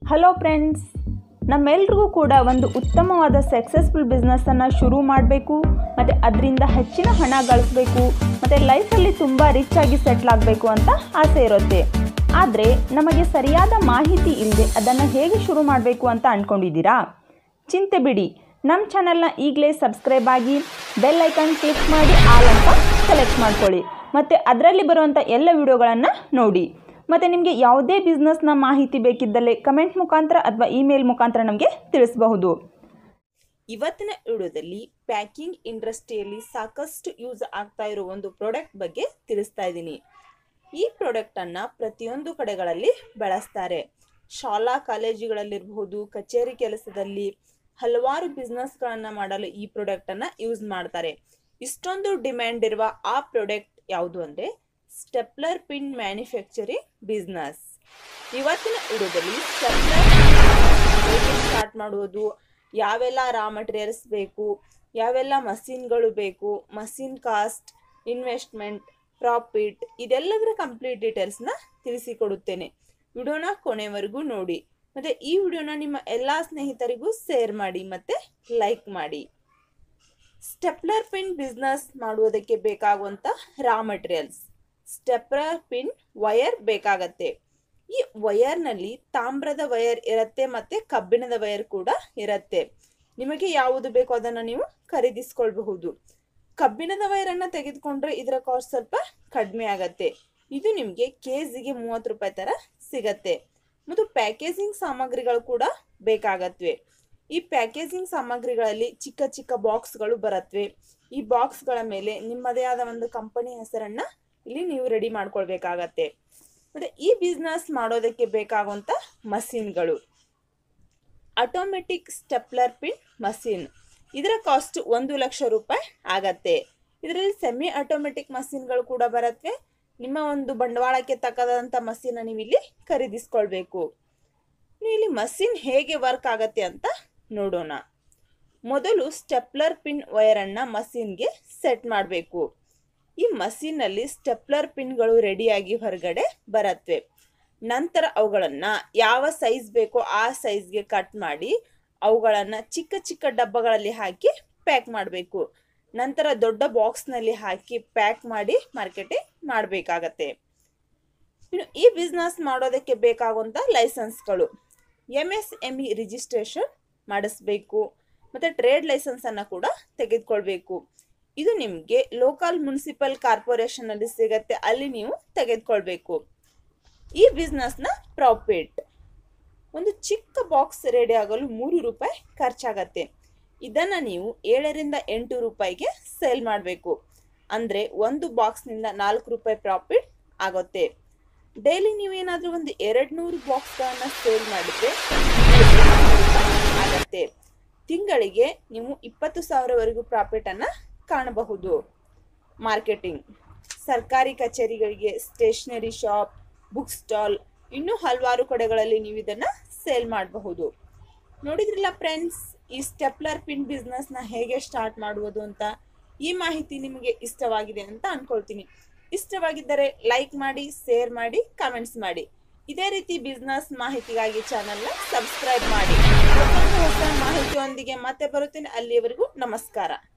hello friends ನಮ್ಮೆಲ್ರಿಗೂ ಕೂಡ ಒಂದು ಉತ್ತಮವಾದ ಸಕ್ಸಸ್ಫುಲ್ ಬಿಸ್ನೆಸ್ಸನ್ನು ಶುರು ಮಾಡಬೇಕು ಮತ್ತು ಅದರಿಂದ ಹೆಚ್ಚಿನ ಹಣ ಗಳಿಸ್ಬೇಕು ಮತ್ತು ಲೈಫಲ್ಲಿ ತುಂಬ ರಿಚ್ ಆಗಿ ಸೆಟ್ಲ್ ಆಗಬೇಕು ಅಂತ ಆಸೆ ಇರುತ್ತೆ ಆದರೆ ನಮಗೆ ಸರಿಯಾದ ಮಾಹಿತಿ ಇಲ್ಲದೆ ಅದನ್ನು ಹೇಗೆ ಶುರು ಮಾಡಬೇಕು ಅಂತ ಅಂದ್ಕೊಂಡಿದ್ದೀರಾ ಚಿಂತೆ ಬಿಡಿ ನಮ್ಮ ಚಾನಲ್ನ ಈಗಲೇ ಸಬ್ಸ್ಕ್ರೈಬ್ ಆಗಿ ಬೆಲ್ ಐಕಾನ್ ಕ್ಲಿಕ್ ಮಾಡಿ ಆಲ್ ಅಂತ ಸೆಲೆಕ್ಟ್ ಮಾಡ್ಕೊಳ್ಳಿ ಮತ್ತು ಅದರಲ್ಲಿ ಬರುವಂಥ ಎಲ್ಲ ವಿಡಿಯೋಗಳನ್ನು ನೋಡಿ ಮತ್ತು ನಿಮಗೆ ಯಾವುದೇ ಬಿಸ್ನೆಸ್ನ ಮಾಹಿತಿ ಬೇಕಿದ್ದಲ್ಲಿ ಕಮೆಂಟ್ ಮುಖಾಂತರ ಅಥವಾ ಇಮೇಲ್ ಮುಖಾಂತರ ನಮಗೆ ತಿಳಿಸಬಹುದು ಇವತ್ತಿನ ವಿಡಿಯೋದಲ್ಲಿ ಪ್ಯಾಕಿಂಗ್ ಇಂಡಸ್ಟ್ರಿಯಲ್ಲಿ ಸಾಕಷ್ಟು ಯೂಸ್ ಆಗ್ತಾ ಇರೋ ಒಂದು ಪ್ರಾಡಕ್ಟ್ ಬಗ್ಗೆ ತಿಳಿಸ್ತಾ ಇದ್ದೀನಿ ಈ ಪ್ರಾಡಕ್ಟನ್ನು ಪ್ರತಿಯೊಂದು ಕಡೆಗಳಲ್ಲಿ ಬಳಸ್ತಾರೆ ಶಾಲಾ ಕಾಲೇಜುಗಳಲ್ಲಿರಬಹುದು ಕಚೇರಿ ಕೆಲಸದಲ್ಲಿ ಹಲವಾರು ಬಿಸ್ನೆಸ್ಗಳನ್ನು ಮಾಡಲು ಈ ಪ್ರಾಡಕ್ಟನ್ನು ಯೂಸ್ ಮಾಡ್ತಾರೆ ಇಷ್ಟೊಂದು ಡಿಮ್ಯಾಂಡ್ ಇರುವ ಆ ಪ್ರಾಡಕ್ಟ್ ಯಾವುದು ಅಂದರೆ ಸ್ಟೆಪ್ಲರ್ ಪಿನ್ ಮ್ಯಾನುಫ್ಯಾಕ್ಚರಿಂಗ್ ಬಿಸ್ನೆಸ್ ಇವತ್ತಿನ ವಿಡಿಯೋದಲ್ಲಿ ಸ್ಟೆಪ್ಲರ್ ಹೇಗೆ ಸ್ಟಾರ್ಟ್ ಮಾಡುವುದು ಯಾವೆಲ್ಲ ರಾ ಮಟೀರಿಯಲ್ಸ್ ಬೇಕು ಯಾವೆಲ್ಲ ಮಷೀನ್ಗಳು ಬೇಕು ಮಷೀನ್ ಕಾಸ್ಟ್ ಇನ್ವೆಸ್ಟ್ಮೆಂಟ್ ಪ್ರಾಫಿಟ್ ಇದೆಲ್ಲದರ ಕಂಪ್ಲೀಟ್ ಡೀಟೇಲ್ಸ್ನ ತಿಳಿಸಿಕೊಡುತ್ತೇನೆ ವಿಡಿಯೋನ ಕೊನೆವರೆಗೂ ನೋಡಿ ಮತ್ತು ಈ ವಿಡಿಯೋನ ನಿಮ್ಮ ಎಲ್ಲ ಸ್ನೇಹಿತರಿಗೂ ಶೇರ್ ಮಾಡಿ ಮತ್ತು ಲೈಕ್ ಮಾಡಿ ಸ್ಟೆಪ್ಲರ್ ಪಿನ್ ಬಿಸ್ನೆಸ್ ಮಾಡುವುದಕ್ಕೆ ಬೇಕಾಗುವಂಥ raw materials stapler pin wire ಬೇಕಾಗತ್ತೆ ಈ ವಯರ್ನಲ್ಲಿ ತಾಮ್ರದ ವಯರ್ ಇರುತ್ತೆ ಮತ್ತು ಕಬ್ಬಿಣದ ವಯರ್ ಕೂಡ ಇರುತ್ತೆ ನಿಮಗೆ ಯಾವುದು ಬೇಕೋ ಅದನ್ನು ನೀವು ಖರೀದಿಸ್ಕೊಳ್ಬಹುದು ಕಬ್ಬಿಣದ ವಯರನ್ನು ತೆಗೆದುಕೊಂಡ್ರೆ ಇದರ ಕಾಸ್ಟ್ ಸ್ವಲ್ಪ ಕಡಿಮೆ ಆಗತ್ತೆ ಇದು ನಿಮಗೆ ಕೆ ಜಿಗೆ ಮೂವತ್ತು ರೂಪಾಯಿ ಥರ ಸಿಗತ್ತೆ ಮತ್ತು ಪ್ಯಾಕೇಜಿಂಗ್ ಸಾಮಗ್ರಿಗಳು ಕೂಡ ಬೇಕಾಗತ್ವೆ ಈ ಪ್ಯಾಕೇಜಿಂಗ್ ಸಾಮಗ್ರಿಗಳಲ್ಲಿ ಚಿಕ್ಕ ಚಿಕ್ಕ ಬಾಕ್ಸ್ಗಳು ಬರತ್ವೆ ಈ ಬಾಕ್ಸ್ಗಳ ಮೇಲೆ ನಿಮ್ಮದೇ ಆದ ಒಂದು ಕಂಪನಿ ಹೆಸರನ್ನ ಇಲ್ಲಿ ನೀವು ರೆಡಿ ಮಾಡ್ಕೊಳ್ಬೇಕಾಗತ್ತೆ ಮತ್ತೆ ಈ ಬಿಸ್ನೆಸ್ ಮಾಡೋದಕ್ಕೆ ಬೇಕಾಗುವಂಥ ಮಷೀನ್ಗಳು ಆಟೋಮೆಟಿಕ್ ಸ್ಟೆಪ್ಲರ್ ಪಿನ್ ಮಷೀನ್ ಇದರ ಕಾಸ್ಟ್ ಒಂದು ಲಕ್ಷ ರೂಪಾಯಿ ಆಗತ್ತೆ ಇದರಲ್ಲಿ ಸೆಮಿ ಆಟೋಮೆಟಿಕ್ ಮಷೀನ್ಗಳು ಕೂಡ ಬರತ್ವೆ ನಿಮ್ಮ ಒಂದು ಬಂಡವಾಳಕ್ಕೆ ತಕ್ಕದಂಥ ಮಷೀನ ನೀವು ಇಲ್ಲಿ ಖರೀದಿಸ್ಕೊಳ್ಬೇಕು ನೀವು ಇಲ್ಲಿ ಮಷೀನ್ ಹೇಗೆ ವರ್ಕ್ ಆಗತ್ತೆ ಅಂತ ನೋಡೋಣ ಮೊದಲು ಸ್ಟೆಪ್ಲರ್ ಪಿನ್ ವಯರನ್ನು ಮಷೀನ್ಗೆ ಸೆಟ್ ಮಾಡಬೇಕು ಈ ಮಷೀನಲ್ಲಿ ಸ್ಟೆಪ್ಲರ್ ಪಿನ್ಗಳು ರೆಡಿಯಾಗಿ ಹೊರಗಡೆ ಬರತ್ವೆ ನಂತರ ಅವುಗಳನ್ನು ಯಾವ ಸೈಜ್ ಬೇಕೋ ಆ ಸೈಜ್ಗೆ ಕಟ್ ಮಾಡಿ ಅವುಗಳನ್ನು ಚಿಕ್ಕ ಚಿಕ್ಕ ಡಬ್ಬಗಳಲ್ಲಿ ಹಾಕಿ ಪ್ಯಾಕ್ ಮಾಡಬೇಕು ನಂತರ ದೊಡ್ಡ ಬಾಕ್ಸ್ನಲ್ಲಿ ಹಾಕಿ ಪ್ಯಾಕ್ ಮಾಡಿ ಮಾರ್ಕೆಟಿಂಗ್ ಮಾಡಬೇಕಾಗತ್ತೆ ಇನ್ನು ಈ ಬಿಸ್ನೆಸ್ ಮಾಡೋದಕ್ಕೆ ಬೇಕಾಗುವಂಥ ಲೈಸೆನ್ಸ್ಗಳು M S M E registration ಮಾಡಿಸ್ಬೇಕು ಮತ್ತು ಟ್ರೇಡ್ ಲೈಸೆನ್ಸನ್ನು ಕೂಡ ತೆಗೆದುಕೊಳ್ಬೇಕು ಇದು ನಿಮಗೆ ಲೋಕಲ್ ಮುನ್ಸಿಪಲ್ ಕಾರ್ಪೊರೇಷನಲ್ಲಿ ಸಿಗತ್ತೆ ಅಲ್ಲಿ ನೀವು ತೆಗೆದುಕೊಳ್ಬೇಕು ಈ ಬಿಸ್ನೆಸ್ನ ಪ್ರಾಫಿಟ್ ಒಂದು ಚಿಕ್ಕ ಬಾಕ್ಸ್ ರೆಡಿ ಆಗಲು ಮೂರು ರೂಪಾಯಿ ಖರ್ಚಾಗತ್ತೆ ಇದನ್ನು ನೀವು ಏಳರಿಂದ ಎಂಟು ರೂಪಾಯಿಗೆ ಸೇಲ್ ಮಾಡಬೇಕು ಅಂದರೆ ಒಂದು ಬಾಕ್ಸ್ನಿಂದ ನಾಲ್ಕು ರೂಪಾಯಿ ಪ್ರಾಫಿಟ್ ಆಗುತ್ತೆ ಡೈಲಿ ನೀವೇನಾದರೂ ಒಂದು ಎರಡು ನೂರು ಬಾಕ್ಸ್ಗಳನ್ನು ಸೇಲ್ ಮಾಡಿದರೆ ಆಗತ್ತೆ ತಿಂಗಳಿಗೆ ನೀವು ಇಪ್ಪತ್ತು ಸಾವಿರವರೆಗೂ ಪ್ರಾಫಿಟನ್ನು ಕಾಣಬಹುದು ಮಾರ್ಕೆಟಿಂಗ್ ಸರ್ಕಾರಿ ಕಚೇರಿಗಳಿಗೆ ಸ್ಟೇಷನರಿ ಶಾಪ್ ಬುಕ್ ಸ್ಟಾಲ್ ಇನ್ನೂ ಹಲವಾರು ಕಡೆಗಳಲ್ಲಿ ನೀವು ಇದನ್ನು ಸೇಲ್ ಮಾಡಬಹುದು ನೋಡಿದ್ರಲ್ಲ ಫ್ರೆಂಡ್ಸ್ ಈ ಸ್ಟೆಪ್ಲರ್ ಪಿನ್ ಬಿಸ್ನೆಸ್ನ ಹೇಗೆ ಸ್ಟಾರ್ಟ್ ಮಾಡುವುದು ಅಂತ ಈ ಮಾಹಿತಿ ನಿಮಗೆ ಇಷ್ಟವಾಗಿದೆ ಅಂತ ಅನ್ಕೊಳ್ತೀನಿ ಇಷ್ಟವಾಗಿದ್ದರೆ ಲೈಕ್ ಮಾಡಿ ಶೇರ್ ಮಾಡಿ ಕಮೆಂಟ್ಸ್ ಮಾಡಿ ಇದೇ ರೀತಿ ಬಿಸ್ನೆಸ್ ಮಾಹಿತಿಗಾಗಿ ಚಾನಲ್ನ ಸಬ್ಸ್ಕ್ರೈಬ್ ಮಾಡಿ ಮತ್ತೊಂದು ಹೊಸ ಮಾಹಿತಿಯೊಂದಿಗೆ ಮತ್ತೆ ಬರುತ್ತೇನೆ ಅಲ್ಲಿಯವರೆಗೂ ನಮಸ್ಕಾರ